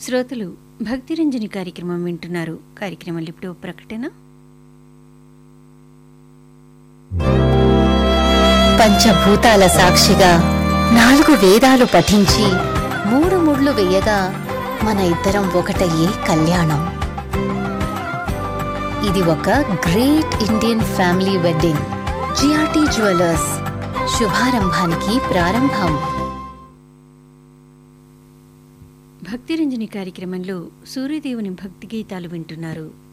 శ్రోతలు భక్తిరంజని కార్యక్రమం వింటున్నారు కార్యక్రమంలో ఇప్పుడు ఓ ప్రకటన పంచభూతాల సాక్షిగా నాలుగు వేదాలు పఠించి మూడు ముళ్ళు వేయగా మన ఇద్దరం ఒకటయ్యే కళ్యాణం ఇది ఒక great Indian family wedding GRT jewellers శుభారంభానికి ప్రారంభం భక్తిరంజని కార్యక్రమంలో సూర్యదేవుని భక్తి గీతాలు వింటున్నారు